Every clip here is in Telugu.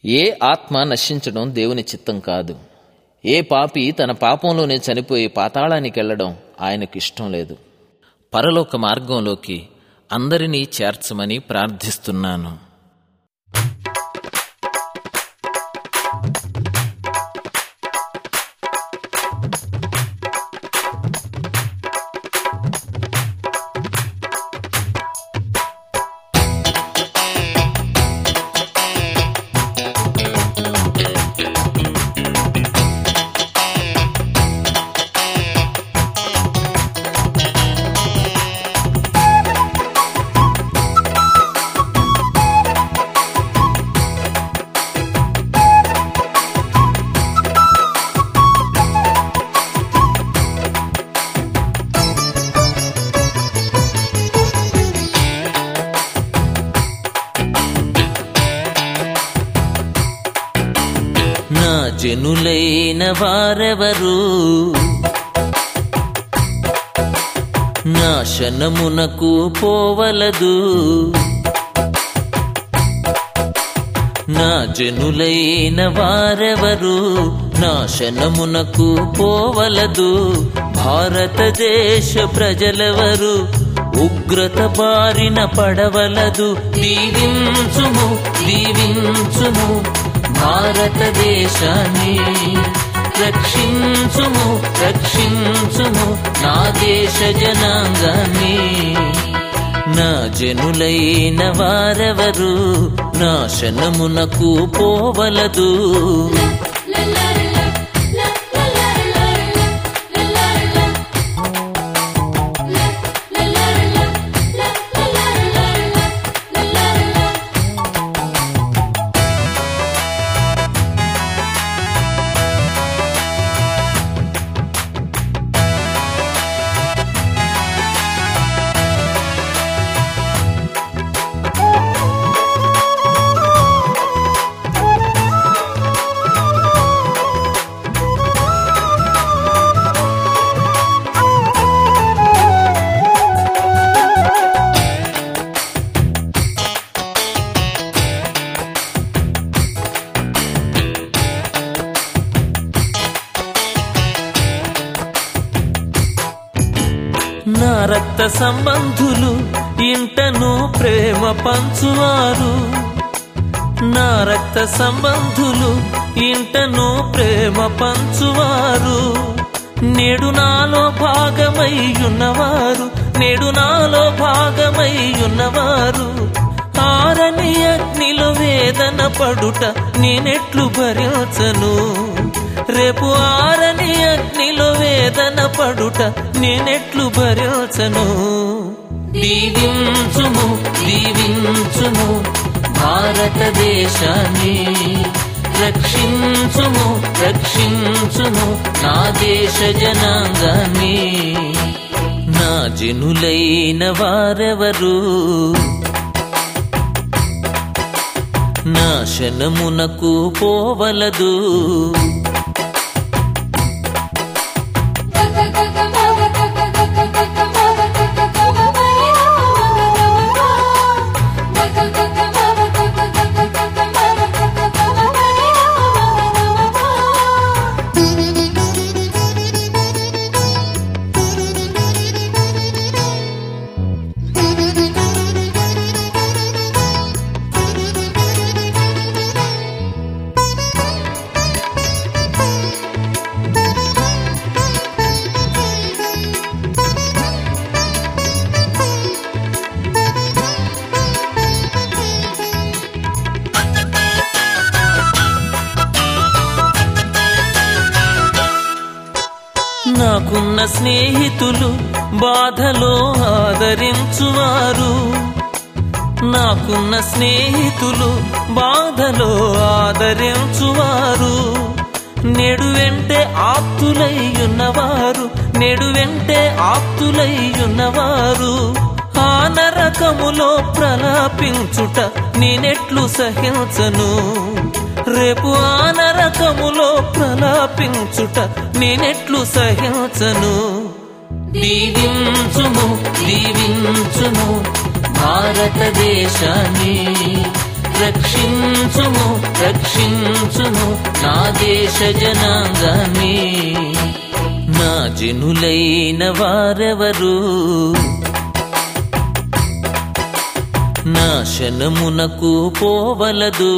ఏ ఆత్మ నశించడం దేవుని చిత్తం కాదు ఏ పాపి తన పాపంలోనే చనిపోయి పాతాళానికి వెళ్ళడం ఆయనకు ఇష్టం లేదు పరలోక మార్గంలోకి అందరినీ చేర్చమని ప్రార్థిస్తున్నాను నా జనులైన వారెవరు నాశనమునకు పోవలదు నా జనులైన వారెవరు నాశనమునకు పోవలదు భారతదేశ ప్రజలెవరు ఉగ్రత బారిన పడవలదు దీవించుము దీవించుము భారతదేశాన్ని రక్షించుము రక్షించుము నా దేశ జనాంగాన్ని నా జనులైన వారెవరు నాశనమునకు పోవలదు నా రక్త సంబంధులు ఇంటను ప్రేమ పంచువారు నా రక్త సంబంధులు ఇంటను ప్రేమ పంచువారు నేడు నాలో భాగమై ఉన్నవారు నేడు నాలో భాగమై ఉన్నవారు ఆరని అగ్నిలో వేదన పడుట నేనెట్లు భరించను రేపు ఆరని అగ్నిలో వేదన పడుట నేనెట్లు భరించను దీవించుము దీవించుము భారతదేశాన్ని రక్షించుము రక్షించుము నా దేశ జనాంగాన్ని నా జనులైన వారెవరు నాశనమునకు పోవలదు నాకున్న స్నేహితులు బాధలో ఆదరించువారు నాకున్న స్నేహితులు బాధలో ఆదరించువారు నేడు వెంటే ఆప్తులై ఉన్నవారు నేడు వెంటే ఆప్తులై ఉన్నవారు ఆ నరకములో ప్రలాపించుట నేనెట్లు సహించను రేపు ఆ నరకములో ప్రలాపించుట నేనెట్లు సహించను దీవించుము దీవించుము భారతదేశాన్ని రక్షించుము రక్షించుము నా దేశ జనాంగాన్ని నా జనులైన వారెవరు నాశనమునకు పోవలదు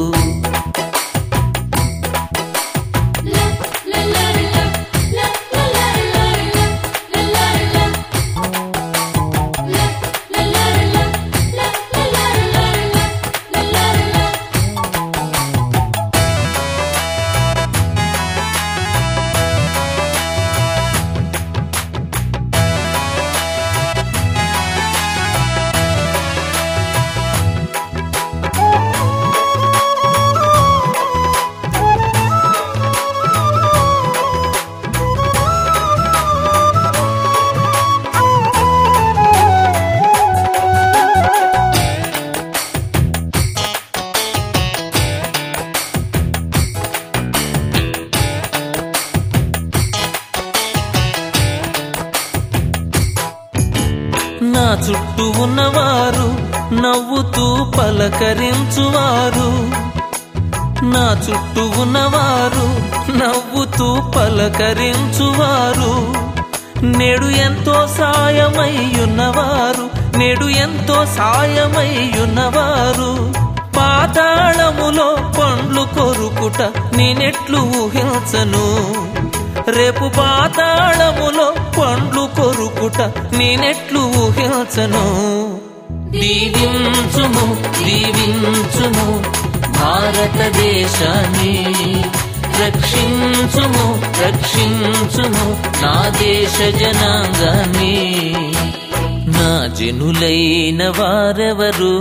నా చుట్టూ ఉన్నవారు నవ్వుతూ పలకరించువారు నా చుట్టూ ఉన్నవారు నవ్వుతూ పలకరించువారు నేడు ఎంతో సాయమై ఉన్నవారు నేడు ఎంతో సాయమై ఉన్నవారు పాతాళములో పండ్లు కొరుకుట నేనెట్లు ఊహించను రేపు పాతాళములో పండ్లు కొరుకుట నేనెట్లు ఊహించను దీవించుము దీవించుము భారతదేశాన్ని రక్షించుము రక్షించుము నా దేశ జనాంగాన్ని నా జనులైన వారెవరు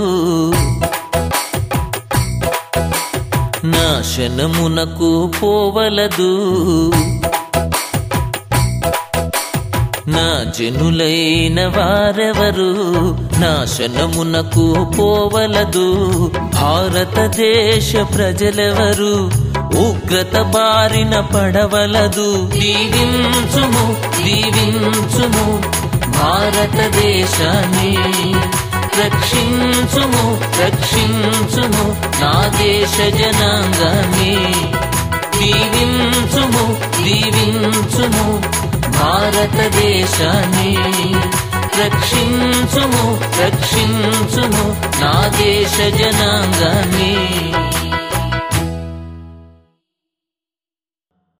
నాశనమునకు పోవలదు నా జనులైన వారెవరు నాశనమునకు పోవలదు భారతదేశ ప్రజలెవరు ఉగ్రత బారిన పడవలదు దీవించుము దీవించుము భారతదేశాన్ని రక్షించుము రక్షించుము నా దేశ జనాంగాన్ని దీవించుము దీవించుము భారతదేశాన్ని రక్షించుము రక్షించుము నా దేశ జనాంగాన్ని